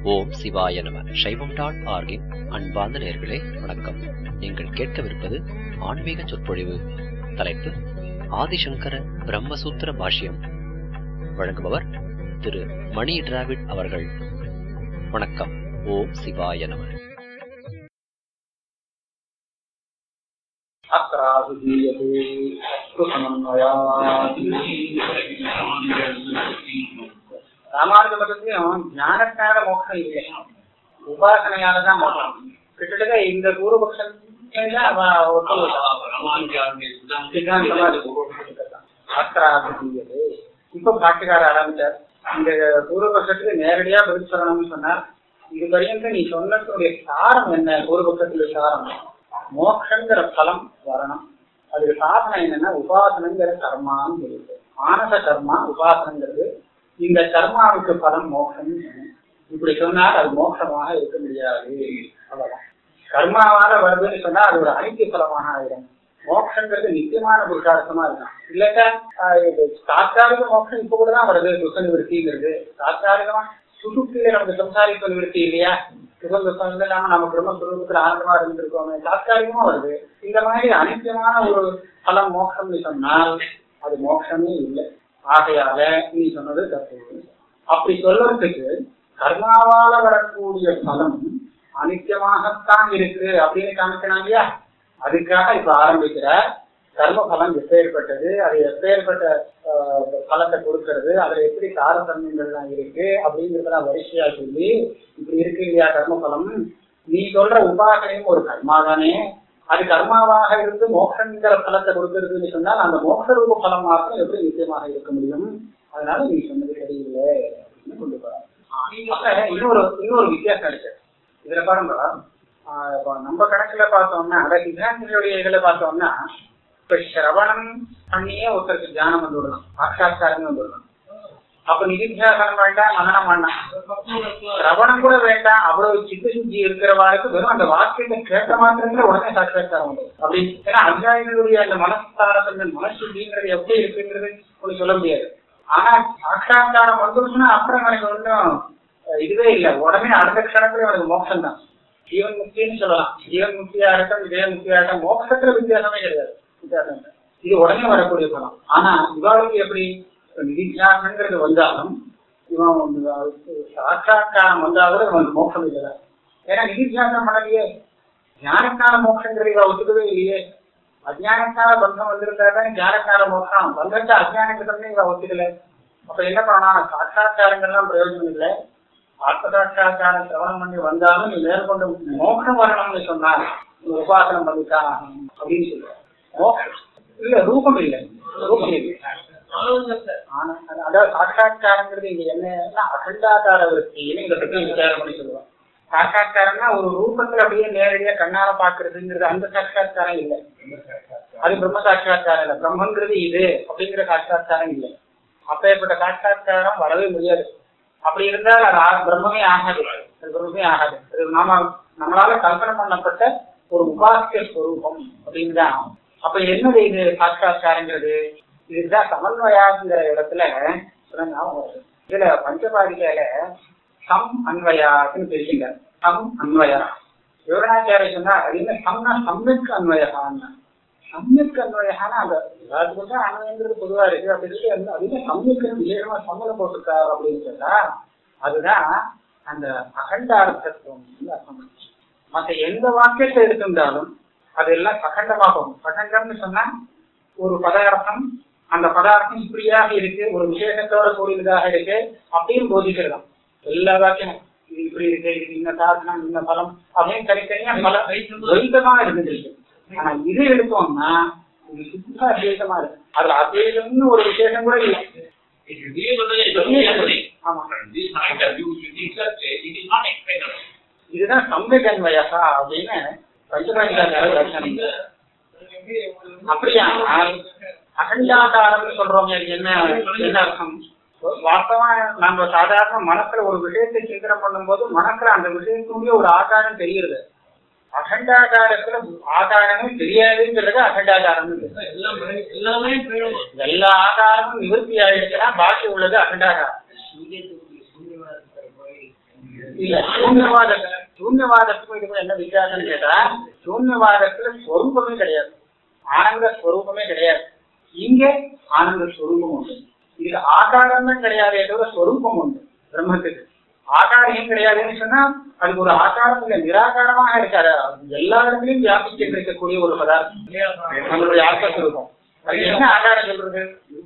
ஓம் சிவாய நம சைவம் டாட் ஆர்கின் அன்பார்ந்த நேர்களே வணக்கம் நீங்கள் கேட்கவிருப்பது ஆன்மீக சொற்பொழிவு தலைப்பு ஆதிசங்கர பிரம்மசூத்திர பாஷ்யம் வழங்குபவர் திரு மணி டிராவிட் அவர்கள் வணக்கம் ஓம் சிவாய நம அக்ராஹுதீயதே அஸ்து சமன்வயாத் ராமானுஜ மதத்தையும் ஞானத்தால மோட்சம் இல்லை உபாசனையால தான் மோட்சம் கிட்டத்தட்ட இந்த பூர்வபக்ஷம் அக்ராஹுதீயதே இப்ப பாட்டுக்கார ஆரம்பிச்சார் இந்த பூர்வபக்ஷத்துக்கு நேரடியா பதில் சொல்லணும்னு சொன்னார் இது வரையும் நீ சொன்னதுடைய சாரம் என்ன பூர்வபக்ஷத்துல சாரம் மோட்சங்கிற பலம் வரணும் அதுக்கு சாதனை என்னன்னா உபாசனங்கிற கர்மான்னு சொல்லுது மானச கர்மா உபாசனங்கிறது இந்த கர்மாவுக்கு பலம் மோட்சம் இப்படி சொன்னால் அது மோட்சமாக இருக்க முடியாது அவ்வளவுதான் கர்மாவால வருதுன்னு சொன்னா அது ஒரு அனைத்து பலமாக ஆயிடும் மோட்சங்கிறது நித்தியமான புருஷார்த்தமா இருக்கும் இல்லாட்டா தாற்காலிக மோட்சம் இப்ப கூட தான் வருது துக்க நிவர்த்திங்கிறது தாற்காலிகமா சுசுப்தியில நமக்கு சம்சாரிக்க நிவர்த்தி இல்லையா சுகம் துக்கம் இல்லாம நம்ம குடும்ப குடும்பத்துல ஆனந்தமா இருந்திருக்கோமே தாற்காலிகமா வருது இந்த மாதிரி அனித்தியமான ஒரு பலம் மோட்சம்னு சொன்னால் அது மோட்சமே இல்லை ஆகையால நீ சொன்னது தப்பு அப்படி சொல்றதுக்கு கர்மாவால வரக்கூடிய பலம் அனித்தியமாகத்தான் இருக்கு அப்படின்னு காமிக்கணும் இல்லையா அதுக்காக இப்ப ஆரம்பிக்கிற கர்ம பலம் எப்பேற்பட்டது அது எப்பேற்பட்ட பலத்தை கொடுக்கறது அதுல எப்படி தாரதமியங்கள்லாம் இருக்கு அப்படிங்கறதெல்லாம் வரிசையா சொல்லி இப்படி இருக்கு இல்லையா கர்ம பலம் நீ சொல்ற உபாசனையும் ஒரு கர்மா தானே அது கர்மாவாக இருந்து மோட்சங்கிற பலத்தை கொடுக்கறதுன்னு சொன்னால் அந்த மோட்ச ரூப பலம் மாத்திரம் எப்படி நிச்சயமாக இருக்க முடியும் அதனால நீ சொன்னது சரியில்லை அப்படின்னு கொண்டு போறாங்க இன்னொரு இன்னொரு வித்தியாசம் இருக்கு இதுல பாருங்க நம்ம கணக்குல பார்த்தோம்னா அத சித்தாந்திகளுடைய இதுல பார்த்தோம்னா இப்ப சிரவணம் பண்ணியே ஒருத்தருக்கு தியானம் வந்து விடலாம் சாட்சாத்காரமே வந்து விடலாம் அப்ப நிதித்தியாசனம் வேண்டாம் மனநம் வேண்டாம் சிரவணம் கூட வேண்டாம் அவ்வளவு சித்த சுத்தி இருக்கிறவாருக்கு வெறும் அந்த வாக்கியத்தை கேட்ட மாத்திரமே உடனே சாட்சாத்காரம் வரும் அப்படி ஏன்னா அத்தியாயிகளுடைய அந்த மனஸ்தாரத்தின் மனசுத்திங்கிறது எப்படி இருக்குங்கிறது ஒண்ணு சொல்ல முடியாது ஆனா சாட்சாத்காரம் வந்துருச்சுன்னா அப்புறம் எனக்கு ஒன்றும் இதுவே இல்லை உடனே அடுத்த க்ஷணத்துல எனக்கு மோட்சம் தான் ஜீவன் முக்தின்னு சொல்லலாம் ஜீவன் முக்தியா இருக்கட்டும் இதய முக்தியா இருக்கட்டும் மோட்சத்துல வித்தியாசமே கிடையாது வித்தியாசம் இது உடனே வரக்கூடிய பலம் ஆனா இவாளுக்கு எப்படி நிதித்தியாசங்கிறது வந்தாலும் இவன் சாட்சாத்காரம் வந்தாலும் இவனுக்கு மோட்சம் இல்லை ஏன்னா நிதித்தியாசம் பண்ணலையே ஞானக்கால மோட்சங்கிறது இவ ஒத்துக்கவே இல்லையே அஜானக்கால பந்தம் வந்திருந்தா தான் ஞானக்கால மோட்சம் வந்திருந்தா அஜானக்கிட்டமே இவ ஒத்துக்கல அப்ப என்ன பண்ணலாம் சாட்சாத்காரங்கள்லாம் பிரயோஜனம் இல்லை ஆத்மசாட்சாக்கார சிரவணம் பண்ணி வந்தாலும் நீ மேற்கொண்டு மோட்சம் வரணும்னு சொன்னார் உபாசனம் பண்ணித்தான் அப்படின்னு சொல்ற மோட்சம் இல்ல ரூபம் இல்லை ரூபம் இல்லை அதாவது சாட்சாத்காரங்கிறது இங்க என்ன அகண்டாக்கார விற்பின்னு இந்த பற்றி விசாரம் பண்ணி சொல்லுவோம் சாட்சாத்காரம்னா ஒரு ரூபத்துல அப்படியே நேரடியா கண்ணால பாக்குறதுங்கிறது அந்த சாட்சாத்காரம் இல்லை அது பிரம்ம சாட்சாத்காரம் இல்லை பிரம்மங்கிறது இது அப்படிங்கிற சாட்சாத்காரம் இல்லை அப்பேற்பட்ட சாட்சாத்காரம் வரவே முடியாது அப்படி இருந்தால் அது பிரம்மமே ஆகாது அது பிரம்மமே ஆகாது அது நாம நம்மளால கல்பனை பண்ணப்பட்ட ஒரு உபாசிய ஸ்வரூபம் அப்படின்னு தான் அப்ப என்னது இது சாட்சாத்காரங்கிறது இதுதான் சமன்வயாங்கிற இடத்துல இதுல பஞ்சபாதிகால சம் அன்வயான்னு பிரிச்சுங்க சம் அன்வயா விவரணாச்சாரிய சொன்னா அது என்ன சம்னா சம்யக் அன்வயகான்னு சம்யக் அன்வயகானா அந்த எல்லாத்துக்கும் தான் அன்வயங்கிறது பொதுவா இருக்கு அப்படி இருக்கு அது என்ன சம்யக்குன்னு விசேஷமா சம்மல போட்டிருக்காரு அப்படின்னு சொன்னா அதுதான் அந்த அகண்டார்த்தத்துவம் அர்த்தம் மற்ற எந்த வாக்கியத்தை எடுத்திருந்தாலும் அதெல்லாம் சகண்டமாகும் சகண்டம்னு சொன்னா ஒரு பதார்த்தம் அந்த பதார்த்தம் இப்படியாக இருக்கு ஒரு விசேஷத்தோட கூடியதாக இருக்கு அப்படின்னு போதிக்கிறதாம் எல்லா வாக்கியமும் இது இப்படி இருக்கு இது இன்ன சாதனம் இன்ன பலம் அப்படின்னு தனித்தனியா பல துவைதமா இருந்துருக்கு ஆனா இது எடுத்தோம்னா இது சுத்த அத்வைதமா இருக்கு அதுல அத்வைதம்னு ஒரு விசேஷம் கூட இல்லை இதுதான் சம்பகன்வயசா அப்படின்னு பஞ்சபாண்டிகாச்சார அப்படியா அகண்டாகாரம்னு சொல்றோமே என்ன என்ன அர்த்தம் வாஸ்தவமா நம்ம சாதாரண மனசுல ஒரு விஷயத்தை சிந்தனை பண்ணும்போது மனசுல அந்த விஷயத்துடைய ஒரு ஆகாரம் தெரியுது அகண்டாகாரத்துல ஆகாரமே தெரியாதுங்கிறது அகண்டாகாரம் எல்லா ஆகாரமும் நிவர்த்தி ஆயிடுச்சுன்னா பாக்கி உள்ளது அகண்டாகாரம் இல்ல சூன்யவாதத்துல சூன்யவாதத்துக்கும் இதுக்கும் என்ன வித்தியாசம்னு கேட்டா சூன்யவாதத்துல ஸ்வரூபமே கிடையாது ஆனந்த ஸ்வரூபமே கிடையாது இங்க ஆனந்த ஸ்வரூபம் உண்டு இதுக்கு ஆகாரம் தான் கிடையாது தவிர ஸ்வரூபம் உண்டு பிரம்மத்துக்கு ஆகாரியம் கிடையாதுன்னு சொன்னா அதுக்கு ஒரு ஆகாரம் இல்ல நிராகாரமாக இருக்காது அது எல்லா இடத்துலயும் வியாபிச்சு இருக்கக்கூடிய ஒரு பதார்த்தம் நம்மளுடைய ஆத்மஸ்வரூபம் அதுக்கு என்ன ஆகாரம் சொல்றது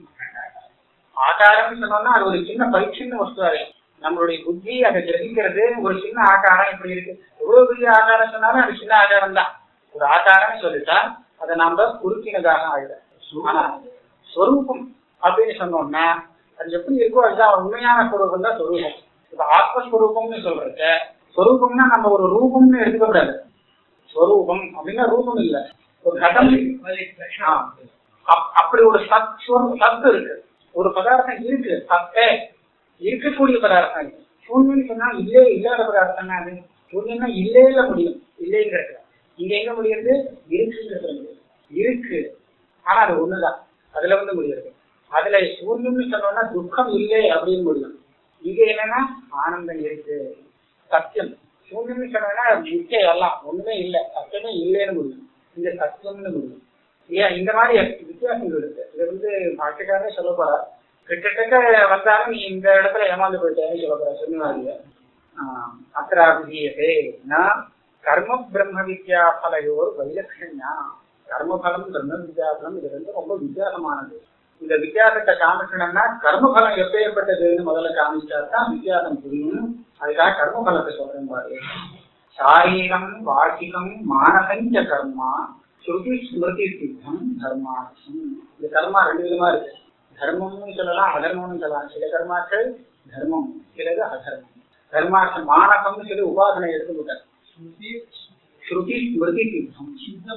ஆகாரம்னு சொன்னோம்னா அது ஒரு சின்ன பரிச்சின்ன வஸ்துவா இருக்கு நம்மளுடைய புத்தி அதை கிரகிக்கிறது ஒரு சின்ன ஆகாரம் இப்படி இருக்கு எவ்வளவு பெரிய ஆகாரம் சொன்னாலும் அது சின்ன ஆகாரம் தான் ஒரு ஆகாரம் சொல்லிட்டா அதை நாம குறுக்கினதாக ஆயிடும் ஆனா ஸ்வரூபம் அப்படின்னு சொன்னோம்னா அது எப்படி இருக்கோ அதுதான் உண்மையான ஸ்வரூபம் தான் ஸ்வரூபம் இப்ப ஆத்மஸ்வரூபம்னு சொல்றது ஸ்வரூபம்னா நம்ம ஒரு ரூபம்னு எடுத்துக்க கூடாது ஸ்வரூபம் அப்படின்னா ரூபம் இல்ல ஒரு கடம் ஆ. அப்- அப்படி ஒரு சத் ஸ்வரூ- சத்து இருக்கு ஒரு பதார்த்தம் இருக்கு சத்தே இருக்கக்கூடிய பதார்த்தம் இருக்கு சூன்யம் சொன்னா இல்லே இல்லாத பதார்த்தம் அது சூன்யம்னா இல்லேல முடியும் இல்லைங்கிறது இங்க எங்க முடியுது இருக்குங்கிறது முடியும் இருக்கு ஆனா அது ஒண்ணுதான் அதுல வந்து முடியாது அதுல சூன்யம்னு சொன்னோம்னா துக்கம் இல்லை அப்படின்னு முடியும் இங்க என்னன்னா ஆனந்தம் இருக்கு சத்தியம் சூன்யம்னு சொன்னோம்னா மிச்சம் எல்லாம் ஒண்ணுமே இல்லை சத்தியமே இல்லைன்னு முடியும் இங்க சத்தியம்னு முடியும் ஏன் இந்த மாதிரி வித்தியாசங்கள் இருக்கு இது வந்து பாட்டுக்காரே சொல்ல போறார் கிட்டத்தட்ட வந்தாலும் நீ இந்த இடத்துல ஏமாந்து போயிட்டேன்னு சொல்ல போற சொன்னாங்க அத்திராபிதீயதே நான் கர்ம பிரம்ம வித்யா பலையோர் வைலட்சண்யா கர்மபலம் பிரம்ம வித்யாபலம் இது வந்து ரொம்ப வித்தியாசமானது இந்த வித்தியாசத்தை காமிக்கணும்னா கர்மபலம் எப்பேற்பட்டதுன்னு முதல்ல காமிச்சா தான் வித்தியாசம் புரியும் அதுக்காக கர்மபலத்தை சொல்றேன் பாரு சாரீரம் வாசிகம் மானசஞ்ச கர்மா ஸ்ருதி ஸ்மிருதி சித்தம் தர்மாசம் இந்த கர்மா ரெண்டு விதமா இருக்கு தர்மம்னு சொல்லலாம் அதர்மம்னு சொல்லலாம் சில கர்மாக்கள் தர்மம் சிலது அதர்மம் தர்மாசம் மானசம்னு சொல்லி உபாசனை எடுத்துக்கிட்டார் ஸ்ருதி ஸ்மிருதி சித்தம்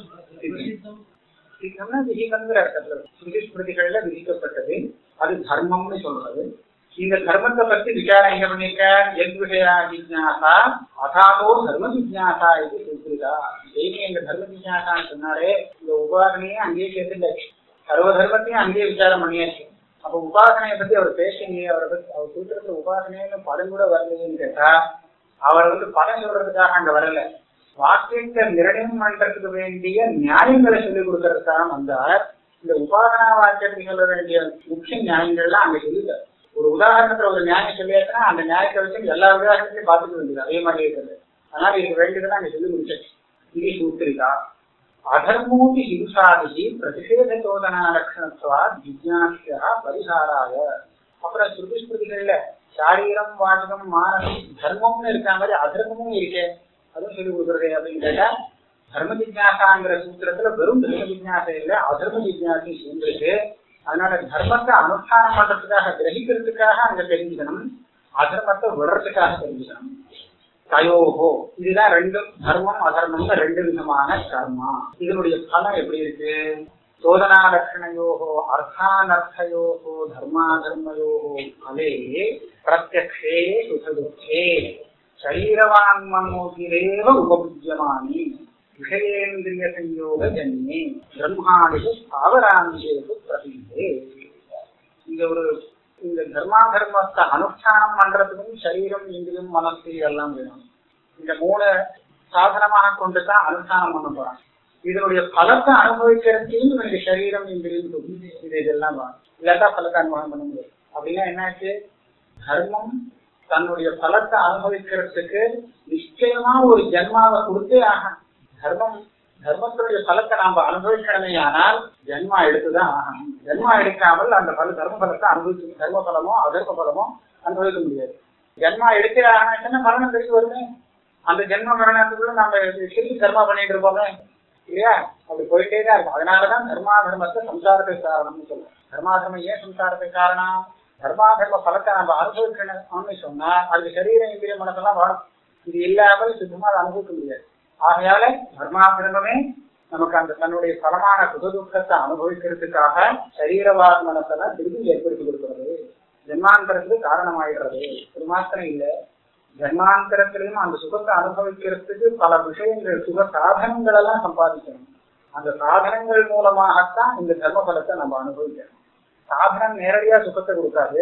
சித்தம்னா விதிகள்ங்கிற அர்த்தத்துல ஸ்ருதி ஸ்மிருதிகள்ல விதிக்கப்பட்டது அது தர்மம்னு சொல்றது இந்த தர்மத்தை பத்தி விசாரம் எங்க பண்ணிருக்க எத் விஷயா ஜிஜ்ஞாசா அதாதோ தர்ம ஜிஜ்ஞாசா இது சொல்லிருக்கா டெய்லி எங்க தர்ம ஜிஜ்ஞாசான்னு சொன்னாரே இந்த உபாசனையே அங்கேயே கேட்டுட்டாச்சு சர்வ தர்மத்தையும் அங்கேயே விசாரம் பண்ணியாச்சு அப்ப உபாசனையை பத்தி அவர் பேசுங்க அவரை பத்தி அவர் சூத்திரத்துல உபாசனைன்னு படம் கூட வரலையேன்னு கேட்டா அவர் வந்து படம் சொல்றதுக்காக அங்க வரல வாக்கியத்தை நிர்ணயம் பண்றதுக்கு வேண்டிய நியாயங்களை சொல்லிக் கொடுக்கறதுக்காக வந்தார் இந்த உபாசனா வாக்கியத்துக்கு சொல்ல வேண்டிய முக்கிய நியாயங்கள்லாம் அங்க சொல்லிட்டார் ஒரு உதாரணத்துல ஒரு நியாயம் சொல்லியாச்சுன்னா அந்த நியாயத்தை வச்சு எல்லா உதாரணத்தையும் பார்த்துக்க வேண்டியது அதே மாதிரி இருக்கிறது அதனால இதுக்கு வேண்டியதெல்லாம் அங்க சொல்லி முடிச்சாச்சு இது சூத்திரிகா அதர்மோபி ஹிம்சாதிகி பிரதிஷேத சோதனா லட்சணத்துவா ஜிஜ்ஞாசியா பரிகாராய அப்புறம் ஸ்ருதி ஸ்மிருதிகள்ல சாரீரம் வாசகம் மானசம் தர்மம்னு இருக்க மாதிரி அதர்மமும் இருக்கே அதுவும் சொல்லி கொடுக்குறது அப்படின்னு கேட்டா தர்ம ஜிஜ்ஞாசாங்கிற சூத்திரத்துல வெறும் தர்ம ஜிஜ்ஞாசை இல்ல அதர்ம ஜிஜ்ஞாசையும் சேர்ந்திருக்கு அதனால தர்மத்தை அனுஷ்டானம் பண்றதுக்காக கிரகிக்கிறதுக்காக அங்க தெரிஞ்சுக்கணும் அதர்மத்தை விடுறதுக்காக தெரிஞ்சுக்கணும் தயோகோ இதுதான் ரெண்டும் தர்மம் அதர்மம் ரெண்டு விதமான கர்மா இதனுடைய பலம் எப்படி இருக்கு சோதனா லட்சணையோகோ அர்த்தானர்த்தயோகோ தர்மாதர்மயோகோ பலே பிரத்யக்ஷே சுசதுக்கே சரீரவான்மனோதிரேவ உபபுஜ்யமானி விஷயேந்திரிய சஞ்சோக ஜன்யே பிரம்மாடிகு ஸ்தாவராஞ்சேது பிரசித்தே இந்த ஒரு இந்த தர்மாதர்மத்தை அனுஷ்டானம் பண்றதுக்கும் சரீரம் இந்திரியம் மனசு எல்லாம் வேணும் இந்த மூணு சாதனமாக கொண்டு தான் அனுஷ்டானம் பண்ண போறாங்க இதனுடைய பலத்தை அனுபவிக்கிறதுக்கும் இவனுக்கு சரீரம் இந்திரியம் புத்தி இது இதெல்லாம் வேணும் இல்லாட்டா பலத்தை அனுபவம் பண்ண முடியாது அப்படின்னா என்னாச்சு தர்மம் தன்னுடைய பலத்தை அனுபவிக்கிறதுக்கு நிச்சயமா ஒரு ஜென்மாவை கொடுத்தே ஆகணும் தர்மம் தர்மத்தினுடைய பலத்தை நாம அனுபவிக்கணுமே ஆனால் ஜென்மா எடுத்துதான் ஆகணும் ஜென்மா எடுக்காமல் அந்த பல தர்ம பலத்தை அனுபவிக்க தர்ம பலமோ அதர்ம பலமோ அனுபவிக்க முடியாது ஜென்மா எடுக்கிற ஆனா மரணம் தெரிஞ்சு வருமே அந்த ஜென்ம மரணத்துக்குள்ள நம்ம திருப்பி கர்மா பண்ணிட்டு இருப்போமே இல்லையா அப்படி போயிட்டே தான் இருக்கும் அதனாலதான் தர்மா தர்மத்தை சம்சாரத்துக்கு காரணம்னு சொல்லுவோம் தர்மாதர்மம் ஏன் சம்சாரத்துக்கு காரணம் தர்மாதர்ம பலத்தை நம்ம அனுபவிக்கணும்னு சொன்னா அதுக்கு சரீர இந்திரிய மனசெல்லாம் வேணும் இது இல்லாமல் சுத்தமா அதை அனுபவிக்க முடியாது ஆகையால தர்மாதர்மமே நமக்கு அந்த தன்னுடைய பலமான சுகதுக்கத்தை அனுபவிக்கிறதுக்காக சரீரவாத மனசெல்லாம் திருப்பி ஏற்படுத்தி கொடுக்கிறது ஜென்மாந்தரத்துக்கு காரணமாயிடுறது ஒரு மாத்திரம் இல்ல ஜென்மாந்தரத்திலையும் அந்த சுகத்தை அனுபவிக்கிறதுக்கு பல விஷயங்கள் சுக சாதனங்கள் எல்லாம் சம்பாதிக்கணும் அந்த சாதனங்கள் மூலமாகத்தான் இந்த தர்ம பலத்தை நம்ம அனுபவிக்கணும் சாதனம் நேரடியா சுகத்தை கொடுக்காது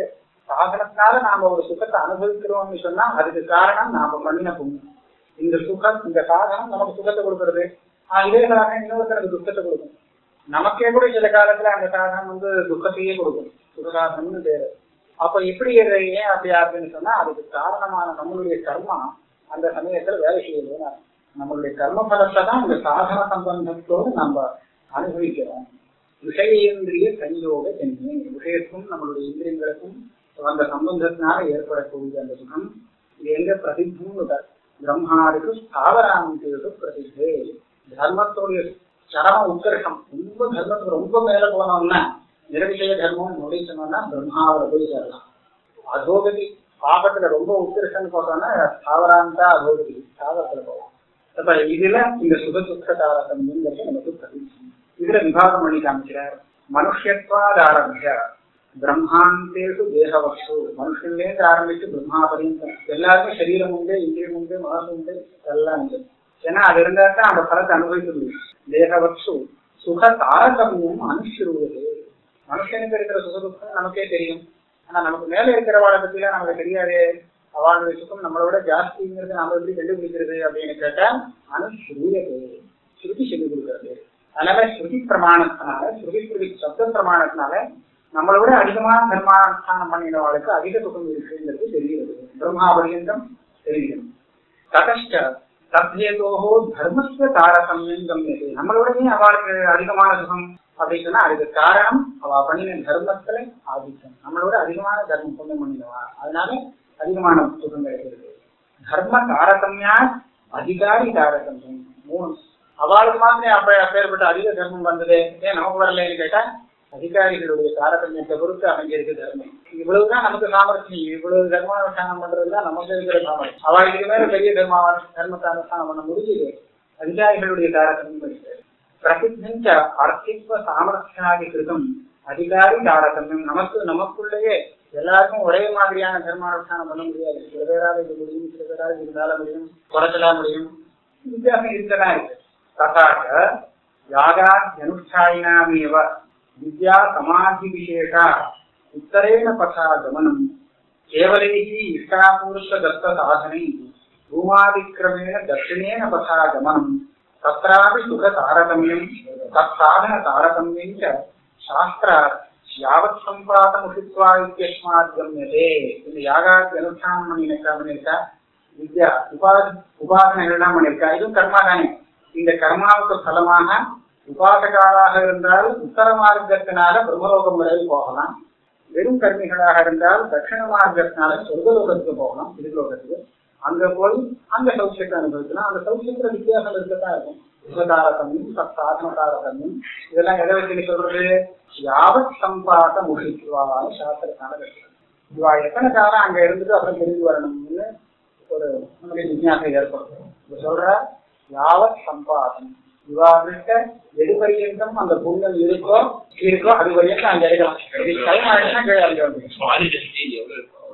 சாதனத்தால நாம ஒரு சுகத்தை அனுபவிக்கிறோம்னு சொன்னா அதுக்கு காரணம் நாம பண்ணின புண்ணியம் இந்த சுகம் இந்த சாதனம் நமக்கு சுகத்தை கொடுக்கறது ஆஹ் இதே சாதனம் இன்னொருத்தருக்கு துக்கத்தை கொடுக்கும் நமக்கே கூட சில காலத்துல அந்த சாதனம் வந்து துக்கத்தையே கொடுக்கும் சுகசாதனம்னு பேரு அப்ப எப்படி இது ஏன் அப்படி ஆகுதுன்னு சொன்னா அதுக்கு காரணமான நம்மளுடைய கர்மா அந்த சமயத்துல வேலை செய்யுது நம்மளுடைய கர்ம பலத்தை தான் இந்த சாதன சம்பந்தத்தோடு நம்ம அனுபவிக்கிறோம் விஷயேந்திரிய சஞ்சோக ஜன்மே விஷயத்துக்கும் நம்மளுடைய இந்திரியங்களுக்கும் அந்த சம்பந்தத்தினால ஏற்படக்கூடிய அந்த சுகம் இது எங்க பிரசித்தம்னு பிரம்மாவுக்கு ஸ்தாவராமிக்கு பிரசித்தே தர்மத்தோடைய சரம உத்கர்ஷம் ரொம்ப தர்மத்துக்கு ரொம்ப மேல போனோம்னா நிரவிஷய தர்மம் அப்படின்னு சொன்னோம்னா பிரம்மாவில போய் சேரலாம் அதோகதி பாபத்துல ரொம்ப உத்கர்ஷம்னு பார்த்தோம்னா ஸ்தாவராந்தா அதோகதி ஸ்தாவரத்துல போவோம் அப்ப இதுல இந்த சுக துக்க தாரதம்ங்கிறது நமக்கு பிரசித்தம் இதுல விபாகம் பண்ணி காமிக்கிறார் மனுஷத்வாதாரபிய பிரம்மாந்தேஷு தேகவஸ்து மனுஷன்லேருந்து ஆரம்பிச்சு பிரம்மா பரியந்தம் எல்லாருக்கும் சரீரம் உண்டு இந்திரியம் உண்டு மனசு உண்டு எல்லாம் உண்டு ஏன்னா அது இருந்தா தான் அந்த பலத்தை அனுபவிக்க முடியும் தேகவஸ்து சுக தாரதமியம் அனுஷ்ருவது மனுஷனுக்கு இருக்கிற சுக துக்கம் நமக்கே தெரியும் ஆனா நமக்கு மேல இருக்கிறவாளை பத்திலாம் நமக்கு தெரியாது அவளுடைய சுகம் நம்மளோட ஜாஸ்திங்கிறது நாம எப்படி கண்டுபிடிக்கிறது அப்படின்னு கேட்டா அனுஷ்ரூயது ஸ்ருதி சொல்லி கொடுக்கிறது அதனால ஸ்ருதி பிரமாணத்தினால ஸ்ருதி ஸ்ருதி சப்த பிரமாணத்தினால நம்மளை விட அதிகமான தர்மானுஷ்டானம் பண்ணினவாளுக்கு அதிக சுகம் இருக்குங்கிறது தெரிகிறது பிரம்மா பரியந்தம் தெரிகிறது ததஷ்ட தத்யேதோஹோ தர்மஸ்வ தாரதமியம் கம்யது நம்மளோடவே அவளுக்கு அதிகமான சுகம் அப்படின்னு சொன்னா அதுக்கு காரணம் அவ பண்ணின தர்மத்துல ஆதிக்கம் நம்மளோட அதிகமான தர்மம் புண்ணியம் பண்ணினவா அதனால அதிகமான சுகம் கிடைக்கிறது தர்ம தாரதமியா அதிகாரி தாரதமியம் மூணு அவளுக்கு மாத்திரம் அப்ப அப்பேற்பட்ட அதிக தர்மம் வந்தது ஏன் நமக்கு வரலன்னு கேட்டா அதிகாரிகளுடைய தாரதமியத்தை பொறுத்து அமைஞ்சிருக்கு தர்மம் இவ்வளவுதான் நமக்கு சாமர்த்தியம் இவ்வளவு தர்மானுஷ்டானம் பண்றதுதான் நமக்கு இருக்கிற சாமர்த்தியம் அவளுக்கு மேல பெரிய தர்மா தர்மத்தை அனுஷ்டானம் பண்ண முடியுது அதிகாரிகளுடைய தாரதமியம் இருக்கு பிரசித்தஞ்ச அர்த்தித்வ சாமர்த்தியாதி கிருதம் அதிகாரி தாரதமியம் நமக்கு நமக்குள்ளேயே எல்லாருக்கும் ஒரே மாதிரியான தர்மானுஷ்டானம் பண்ண முடியாது சில பேரால இது முடியும் சில பேரால இருந்தால முடியும் குறைச்சலா முடியும் வித்தியாசம் இருக்கதான் இருக்கு ததாக யாகாத்யனுஷ்டாயினாமேவ வித்யா சமாதி விசேஷா உத்தரேன பதா கமனம் கேவலைः இஷ்டாபூர்த்த தத்த சாதனை பூமாதிக்கிரமேண தட்சிணேன பதா கமனம் தत्रापि சுக தாரதமியம் தற்சாதன தாரதமியம் ச சாஸ்திராத் யாவத் சம்பாதமுஷித்வா இத்தியஸ்மாத் கம்யதே இந்த யாகாத்தி அனுஷ்டானம் பண்ணிருக்கா பண்ணிருக்கா வித்யா உபாதி உபாசனைகள்லாம் பண்ணிருக்கா இதுவும் கர்மா தானே இந்த கர்மாவுக்கு பலமாக உபாசகாலாக இருந்தால் உத்தர மார்க்கத்தினால பிரம்மலோகம் வரை போகலாம் வெறும் கர்மிகளாக இருந்தால் தட்சிண மார்க்கத்தினால சொர்க்கலோகத்துக்கு போகலாம் திருலோகத்துக்கு அங்க போய் அந்த சௌக்கியத்தை அனுபவிக்கலாம் அந்த சௌக்கியத்துல வித்தியாசம் இருக்கத்தான் இருக்கும் சுகதாரதமியம் சாதனதாரதமியம் இதெல்லாம் எதை வச்சு சொல்றது யாவத் சம்பாத முகித்வான்னு சாஸ்திரத்தான கட்டுறது இவா எத்தனை காலம் அங்க இருந்துட்டு அப்புறம் திரும்பி வரணும்னு ஒரு நமக்கு ஜிஜாசை ஏற்படும் இப்ப சொல்ற யாவத் சம்பாதம் இவா கிட்ட எது பரியந்தம் அந்த புண்ணியம் இருக்கோ இருக்கோ அது வரைக்கும் அங்க இருக்கலாம் இது டைம் ஆயிடுச்சுன்னா கீழே அங்க வந்து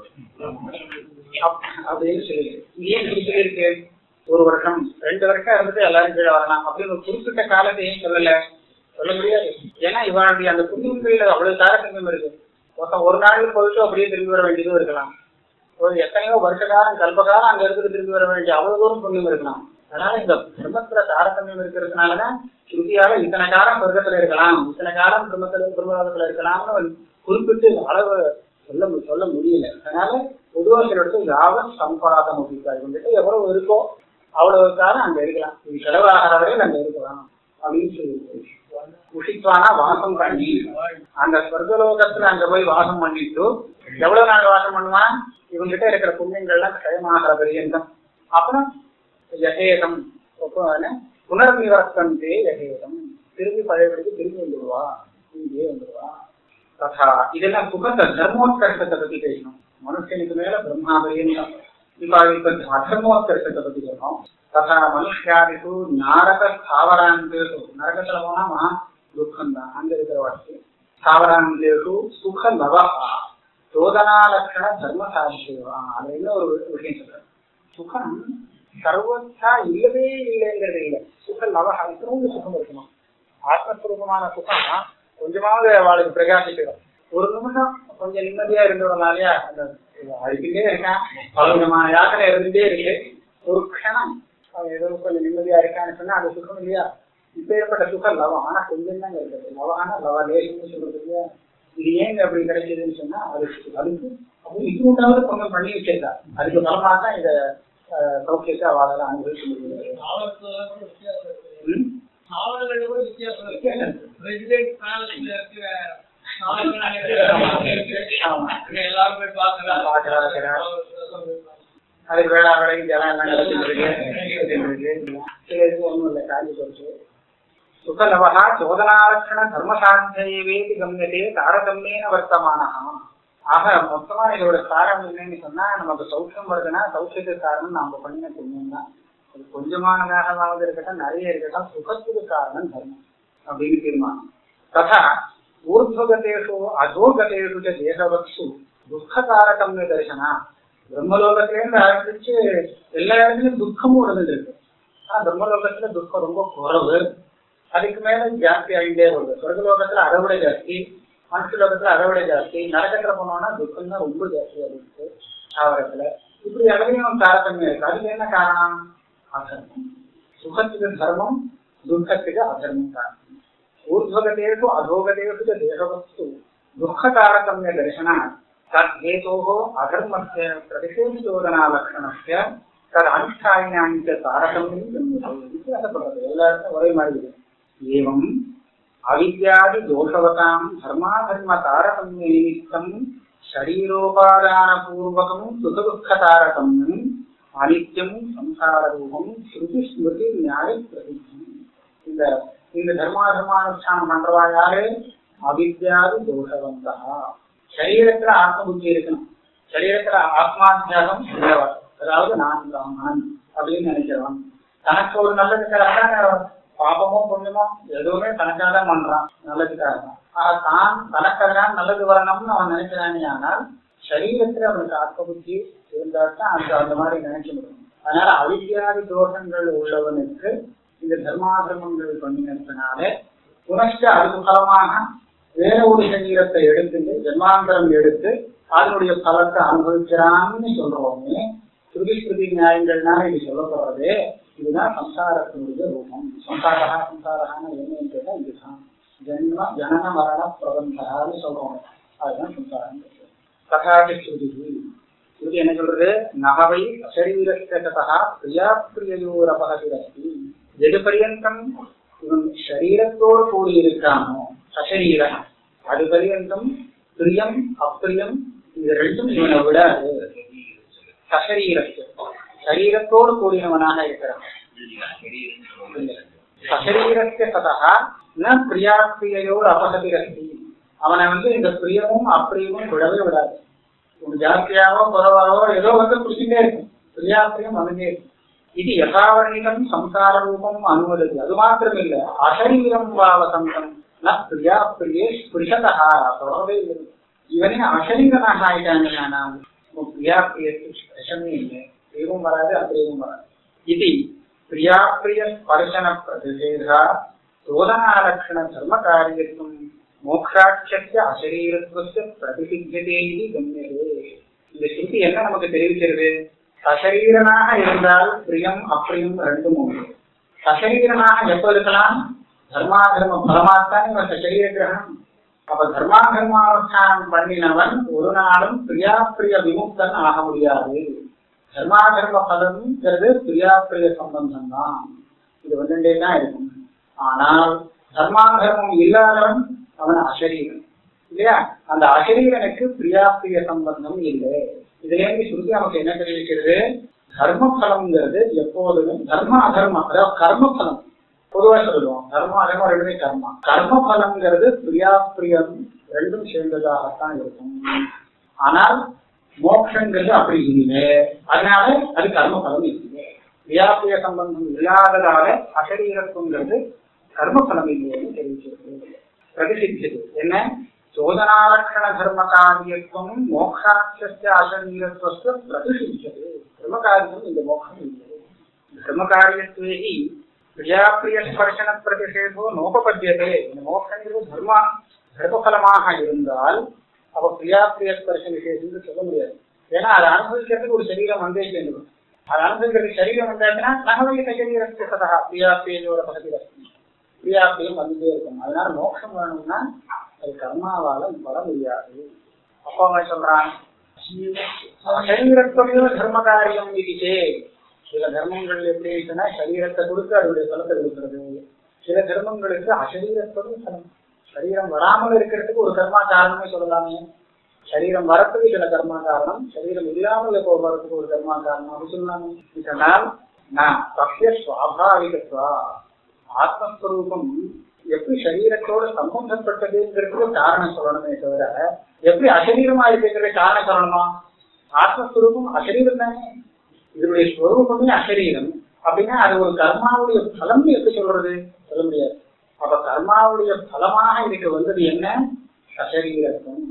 அப்படின்னு சொல்லி ஏன் இப்படி சொல்லியிருக்கு ஒரு வருஷம் ரெண்டு வருஷம் இருந்துட்டு எல்லாரும் கீழே வரலாம் அப்படின்னு ஒரு குறிப்பிட்ட காலத்தை ஏன் சொல்லல சொல்ல முடியாது ஏன்னா இவனுடைய அந்த புண்ணியங்களில் அவ்வளவு தாரதமியம் இருக்கு ஒருத்தன் ஒரு நாள் போயிட்டு அப்படியே திரும்பி வர வேண்டியதும் இருக்கலாம் ஒரு எத்தனையோ வருஷ காலம் கல்பகாலம் அங்க இருந்து திரும்பி வர வேண்டிய அவ்வளவு தூரம் புண்ணியம் இருக்கலாம் அதனால இந்த பிரம்மத்துல தாரதமியம் இருக்கிறதுனாலதான் ஸ்ருதியால இத்தனை காலம் சொர்க்கத்துல இருக்கலாம் இத்தனை காலம் பிரம்மத்துல பிரம்மலோகத்துல இருக்கலாம்னு ஒரு குறிப்பிட்டு அளவு சொல்ல மு- சொல்ல முடியல அதனால பொதுவா சில இடத்துல யாவத் சம்பாதம் அப்படிங்கிறாரு வந்துட்டு எவ்வளவு இருக்கோ அவ்வளவு காலம் அங்க இருக்கலாம் இது செலவாகிற வரையில் அங்க இருக்கலாம் அப்படின்னு சொல்லி உஷித்வானா வாசம் பண்ணி அந்த சொர்க்கலோகத்துல அங்க போய் வாசம் பண்ணிட்டு எவ்வளவு நாள் வாசம் பண்ணுவான் இவங்கிட்ட இருக்கிற புண்ணியங்கள்லாம் க்ஷயமாகிற பரியந்தம் அப்புறம் யசேதம் புனர்நிவர்த்தந்தே யசேதம் திரும்பி பழையபடிக்கு திரும்பி வந்துடுவா இங்கே வந்துடுவா ததா இதெல்லாம் சுகத்தை தர்மோத்கர்ஷத்தை பத்தி பேசணும் மனுஷனுக்கு மேல பிரம்மா பரியந்தம் இப்ப இப்ப அதர்மோத்கர்ஷத்தை பத்தி பேசணும் ததா மனுஷியாதிசு நாரக ஸ்தாவராந்தேஷு நரகத்துல போனா மகா துக்கம் தான் அங்க இருக்கிற வாழ்க்கை ஸ்தாவராந்தேஷு சுக நவா சோதனாலட்சண தர்ம சாதிஷேவா அது என்ன ஒரு விஷயம் சொல்றேன் சுகம் சர்வத்தா இல்லவே இல்லைங்கிறது இல்லை சுக நவகா இத்தனோடு சுகம் இருக்கணும் ஆத்மஸ்வரூபமான சுகம் கொஞ்சமாவது அவளுக்கு பிரகாசிக்கணும் ஒரு நிமிஷம் கொஞ்சம் நிம்மதியா இருந்ததுனாலயா அந்த அழுக்கிட்டே இருக்கான் பல விதமான யாத்திரை இருந்துட்டே இருக்கு ஒரு க்ஷணம் அவன் ஏதோ கொஞ்சம் நிம்மதியா இருக்கான்னு சொன்னா அது சுகம் இல்லையா இப்ப ஏற்பட்ட சுகம் லவம் ஆனா கொஞ்சம் தான் இருக்குது லவான லவ லேசம்னு சொல்றது இல்லையா இது ஏங்க அப்படி கிடைச்சதுன்னு சொன்னா அது அதுக்கு அப்போ இது உண்டாவது கொஞ்சம் பண்ணி வச்சிருக்கா அதுக்கு பலமா தான் இத அஹ், சௌக்கியத்தை அவளால அனுபவிக்க முடியுது ம்? சாவல்கள் கூட வித்தியாசம் இருக்கு ரெசிடென்ட் பேலஸ்ல இருக்கிற ஆமா. எல்லாரும் போய் பார்க்கறா, பார்க்கறா. பாக்குறாங்க அதுக்கு வேளா வேலைக்கு ஜலம் எல்லாம் கிடைச்சிட்டு இருக்கு கிடைச்சிட்டு இருக்கு. சரி, இது ஒண்ணும் இல்லை காஞ்சி போச்சு சுகலவா சோதனாலட்சண தர்மசாத்தியவேதி கம்யதே தாரதமியேன வர்த்தமானா ஆக மொத்தமா இதோட சாரம் என்னன்னு சொன்னா நமக்கு சௌக்கியம் வருதுன்னா சௌக்கியத்துக்கு காரணம் நாம பண்ணின புண்ணியம் தான் அது கொஞ்சமானதாகவாவது இருக்கட்டும் நிறைய இருக்கட்டும் சுகத்துக்கு காரணம் தர்மம் அப்படின்னு தீர்மானம் ததா ஊர்துவகதேஷு அதோகதேஷு ச தேசவத்சு துக்ககாரகம்ய தரிசனா பிரம்மலோகத்திலேருந்து ஆரம்பிச்சு எல்லா இடத்துலயும் துக்கமும் இருந்துட்டு இருக்கு ஆனா பிரம்மலோகத்துல துக்கம் ரொம்ப குறைவு அதுக்கு மேல ஜாஸ்தி ஆகிட்டே வருது சொர்க்கலோகத்துல அதை விட ஜாஸ்தி மனுஷ லோகத்துல அதை விட ஜாஸ்தி நரகத்துல போனோம்னா துக்கம் தான் ரொம்ப ஜாஸ்தியா இருக்கு தாவரத்துல இப்படி அதுலயும் தாரதமியம் இருக்கு அதுக்கு என்ன காரணம் அதர்மம் சுகத்துக்கு தர்மம் துக்கத்துக்கு அதர்மம் காரணம் ऊर्ध्वगतेषु अधोगतेषु च देहवस्तु दुःखकारकम्य दर्शनात् तद्धेतोः अधर्मस्य प्रतिषेधचोदनालक्षणस्य तदनुष्ठायिनां च तारतम्यं गम्यते வித்தியாசப்படுறது எல்லாருக்கும் ஒரே மாதிரி இருக்கு ஏவம் அவித்யாதி தோஷவதாம் தர்மாதர்ம தாரதமிய நிமித்தம் ஷரீரோபாதான பூர்வகம் சுகதுக்க தாரதமியம் அனித்யம் சம்சார ரூபம் ஸ்ருதி ஸ்மிருதி நியாய பிரசித்தம் இந்த இந்த தர்மாதர்மானுஷ்டானம் பண்றவா யாரு அவித்யாதி தோஷவந்தா சரீரத்துல ஆத்ம புத்தி இருக்கணும் சரீரத்துல ஆத்மாத்தியாகம் உள்ளவர் அதாவது நான் பிராமணன் அப்படின்னு நினைக்கிறவன் தனக்கு ஒரு நல்லதுக்காக பாபமோ புண்ணியமோ எதுவுமே தனக்காக தான் பண்றான் நல்லதுக்காக தான் ஆக தான் தனக்கெல்லாம் நல்லது வரணும்னு அவன் நினைக்கிறானே ஆனால் சரீரத்துல அவனுக்கு ஆத்ம புத்தி இருந்தால் தான் அந்த அந்த மாதிரி நினைக்க முடியும் அதனால அவித்யாதி தோஷங்கள் உள்ளவனுக்கு இந்த தர்மாதர்மங்கள் பண்ணினதுனால புனஷ்ட அதுக்கு பலமாக வேற ஒரு சரீரத்தை எடுத்துட்டு ஜன்மாந்தரம் எடுத்து அதனுடைய பலத்தை அனுபவிக்கிறான்னு சொல்றோமே ஸ்ருதி ஸ்ருதி நியாயங்கள்னால இது சொல்லப்படுறது இதுதான் சம்சாரத்தினுடைய ரூபம் சம்சாரா சம்சாரகான என்னன்னு கேட்டா இதுதான் ஜன்ம ஜனன மரண பிரபந்தகான்னு சொல்றோம் அதுதான் சம்சாரம் தகாதி ஸ்ருதி ஸ்ருதி என்ன சொல்றது நகவை அசரீரஸ்தா பிரியா பிரியயோரபகதிரஸ்தி எது பரியந்தம் இவன் சரீரத்தோடு கூடியிருக்கானோ சசரீரம் அது பரியந்தம் பிரியம் அப்பிரியம் இது ரெண்டும் இவனை விடாது சசரீரத்து சரீரத்தோடு கூடியவனாக இருக்கிறான் சசரீரத்தை சதா ந பிரியா பிரியயோர் அபகதிரஸ்தி அவனை வந்து இந்த பிரியமும் அப்பிரியமும் விடவே விடாது ஒரு ஜாஸ்தியாவோ குறவாவோ ஏதோ வந்து பிடிச்சிட்டே இருக்கும் பிரியா பிரியம் வந்துட்டே இருக்கும் இது யதாவர்ணிதம் சம்சார ரூபம் அனுமதது அது மாத்திரம் இல்ல அசரீரம் வாவசந்தம் ந பிரியா பிரியே ஸ்பிருஷதா தொடரவே இல்லை இவனே அசரீரனாக ஆயிட்டாங்க நான் பிரியா பிரியத்துக்கு ஸ்பர்ஷமே இல்லை தெய்வம் வராது அப்பிரியமும் வராது இது பிரியா பிரிய ஸ்பர்சன பிரதிஷேதா சோதனாலட்சண தர்ம காரியத்துவம் மோக்ஷாட்சத்திய அசரீரத்துவத்தை பிரதிசித்தியதே இது கம்யதே இந்த ஸ்ருதி என்ன நமக்கு தெரிவிக்கிறது சசரீரனாக இருந்தால் பிரியம் அப்பிரியம் ரெண்டும் உண்டு சசரீரனாக எப்ப இருக்கலாம் தர்மாதர்ம பலமாத்தான் இவன் சரீர கிரகணம் அப்ப தர்மாதர்மானுஷ்டானம் பண்ணினவன் ஒரு நாளும் பிரியாப்பிரிய விமுக்தன் ஆக முடியாது தர்மாதர்ம பலம்ங்கிறது பிரியாப்பிரிய சம்பந்தம் தான் இது வந்துட்டே தான் இருக்கும் ஆனால் தர்மாதர்மம் இல்லாதவன் அவன் அசரீரன் இல்லையா அந்த அசரீரனுக்கு பிரியாப்பிரிய சம்பந்தம் இல்லை இதுல இருந்து சுருதி நமக்கு என்ன தெரிவிக்கிறது தர்ம பலம்ங்கிறது எப்போதுமே தர்ம அதர்மம் அதாவது கர்ம பலம் பொதுவா சொல்லுவோம் தர்ம அதர்மம் ரெண்டுமே கர்மா கர்ம பலம்ங்கிறது பிரியா பிரியம் ரெண்டும் சேர்ந்ததாகத்தான் இருக்கும் ஆனால் மோட்சங்கிறது அப்படி இல்லை அதனால அது கர்ம பலம் இல்லை பிரியாப்பிரிய சம்பந்தம் இல்லாததால அசரீரத்துவங்கிறது கர்ம பலம் இல்லைன்னு தெரிவிச்சிருக்கு பிரதிசித்தது என்ன சோதனாலட்சண தர்ம காரியத்துவம் மோக்ஷாட்சிய அசரீரத்துவத்தை பிரதிசித்தது தர்ம காரியம் இந்த மோட்சம் இல்லை தர்ம காரியத்வேகி பிரியாப்பிரிய ஸ்பர்சன பிரதிஷேதோ நோபபத்தியதே இந்த மோட்சங்கிறது தர்மா தர்மபலமாக இருந்தால் அப்ப பிரியா பிரிய ஸ்பர்ஷ விசேஷம்னு சொல்ல முடியாது ஏன்னா அதை அனுபவிக்கிறதுக்கு ஒரு சரீரம் வந்தே சேர்ந்துடும் அது அனுபவிக்கிறதுக்கு சரீரம் வந்தாச்சுன்னா நகவைய சரீரம் சதா பிரியா பிரியோட பகுதி பிரியாப்பிரியம் வந்துட்டே இருக்கும் அதனால மோட்சம் வேணும்னா அது கர்மாவால வர முடியாது அப்பா அவன் சொல்றான் சரீரத்துடைய தர்ம காரியம் இதுச்சே சில தர்மங்கள் எப்படி இருக்குன்னா சரீரத்தை கொடுத்து அதனுடைய பலத்தை கொடுக்கிறது சில தர்மங்களுக்கு அசரீரத்தோட பலம் சரீரம் வராமல் இருக்கிறதுக்கு ஒரு கர்மா காரணமே சொல்லலாமே சரீரம் வரத்துக்கு சில கர்மா காரணம் சரீரம் இல்லாமல் இப்போ வரத்துக்கு ஒரு கர்மா காரணம் அப்படி சொல்லலாமே இதனால் நான் சத்திய சுவாபாவிகத்வா ஆத்மஸ்வரூபம் எப்படி சரீரத்தோட சம்பந்தப்பட்டதுங்கிறதுக்கு காரணம் சொல்லணுமே தவிர எப்படி அசரீரமா இருக்குங்கிறது காரணம் சொல்லணுமா ஆத்மஸ்வரூபம் அசரீரம் தானே இதனுடைய ஸ்வரூபமே அசரீரம் அப்படின்னா அது ஒரு கர்மாவுடைய பலம் எப்படி சொல்றது சொல்ல முடியாது அப்ப கர்மாவுடைய பலமாக இதுக்கு வந்தது என்ன அசரீரத்துவம்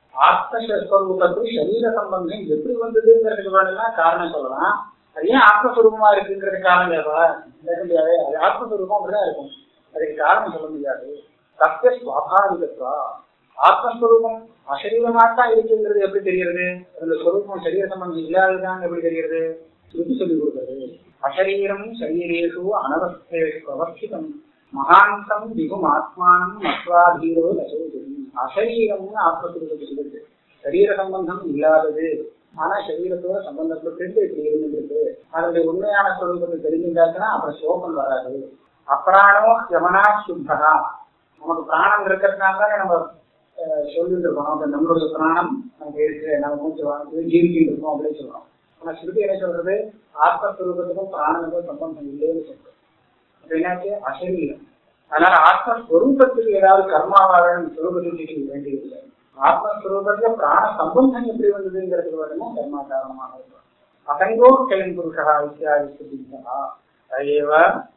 ஆத்மஸ்வரூபத்துக்கு சரீர சம்பந்தம் எப்படி வந்ததுங்கிறதுக்கு வேணும்னா காரணம் சொல்லலாம் அது ஏன் ஆத்மஸ்வரூபமா இருக்குங்கிறது காரணம் கேட்பா கேட்க முடியாது அது ஆத்மஸ்வரூபம் அப்படிதான் இருக்கும் அதுக்கு காரணம் சொல்ல முடியாது சத்திய சுவாபாவிகத்வா ஆத்மஸ்வரூபம் அசரீரமாத்தான் இருக்குங்கிறது எப்படி தெரிகிறது அந்த ஸ்வரூபம் சரீர சம்பந்தம் இல்லாததான் எப்படி தெரிகிறது ஸ்ருதி சொல்லிக் கொடுக்கிறது அசரீரம் சரீரேஷு அனவஸ்தேஷு அவஸ்திதம் மகாந்தம் திகும் ஆத்மானம் மத்வாதீரோ நசோதி அசரீரம்னு ஆத்மஸ்வரூபத்தை சொல்லுது சரீர சம்பந்தம் இல்லாதது ஆனா சரீரத்தோட சம்பந்தப்பட்டு இப்படி இருந்துருக்கு அதனுடைய உண்மையான ஸ்வரூபத்தை தெரிஞ்சுட்டாச்சுன்னா அப்புறம் சோகம் வராது அப்ராணோ யமனா சுத்தகா நமக்கு பிராணம் இருக்கிறதுனால தானே நம்ம அஹ், சொல்லிட்டு இருக்கோம் அப்ப நம்மளுடைய பிராணம் நமக்கு இருக்கு நம்ம மூச்சு வாங்க ஜீவிக்கிட்டு இருக்கோம் அப்படின்னு சொல்றோம் ஆனா ஸ்ருதி என்ன சொல்றது ஆத்மஸ்வரூபத்துக்கும் பிராணனுக்கும் சம்பந்தம் இல்லைன்னு சொல்றது அப்ப என்னாச்சு அசரீரம் அதனால ஆத்மஸ்வரூபத்துக்கு ஏதாவது கர்மாவாளன் சுரூபத்துக்கு வேண்டியதில்லை ஆத்மஸ்வரூபத்துல பிராண சம்பந்தம் எப்படி வந்ததுங்கிறதுக்கு வேணுமோ கர்மா காரணமாக இருக்கும் அசங்கோ கிளன் புருஷா இத்தியாதி சித்தா தயேவ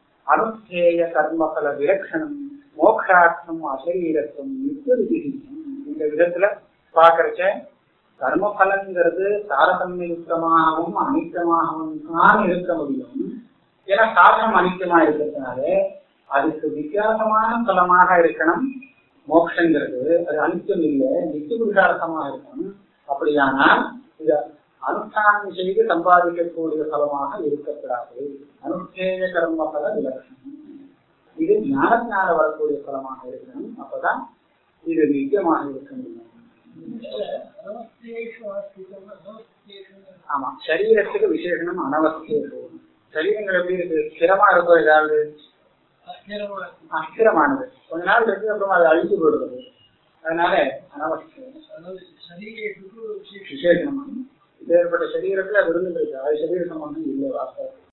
அனுஷ்டேய கர்மபல விலட்சணம் மோக்ஷார்த்தம் அசரீரத்துவம் நித்திய இந்த விதத்துல பாக்குறச்ச கர்மபலங்கிறது தாரதமியயுக்தமாகவும் அனித்தமாகவும் தான் இருக்க முடியும் ஏன்னா சாதனம் அனித்தியமா இருக்கிறதுனால அதுக்கு வித்தியாசமான பலமாக இருக்கணும் மோட்சங்கிறது அது அனித்தியம் இல்லை நித்திய புருஷார்த்தமா இருக்கணும் அப்படியானால் இது அனுஷ்டானம் செய்து சம்பாதிக்கக்கூடிய பலமாக இருக்கக்கூடாது அனுஷ்டேய கர்ம பல விலட்சணம் இது ஞானத்தினால வரக்கூடிய பலமாக இருக்கணும் அப்பதான் இது நித்தியமாக இருக்க முடியும் நமஸ்தேஷு ஆஸ்திகம் நமஸ்தேஷு ஆமா சரீரத்துக்கு விசேஷனம் அனவசியம் சரீரங்கள் எப்படி இருக்கு ஸ்திரமா இருக்கோ ஏதாவது அஸ்திரமா அஸ்திரமானது கொஞ்ச நாள் இருக்கு அப்புறம் அது அழிஞ்சு போடுறது அதனால அனவசியம் அதாவது சரீரத்துக்கு விசேஷ விசேஷனம் இப்பேற்பட்ட சரீரத்துல அது இருந்துட்டு இருக்கு அது சரீர சம்பந்தம் இல்லை வாஸ்தவம்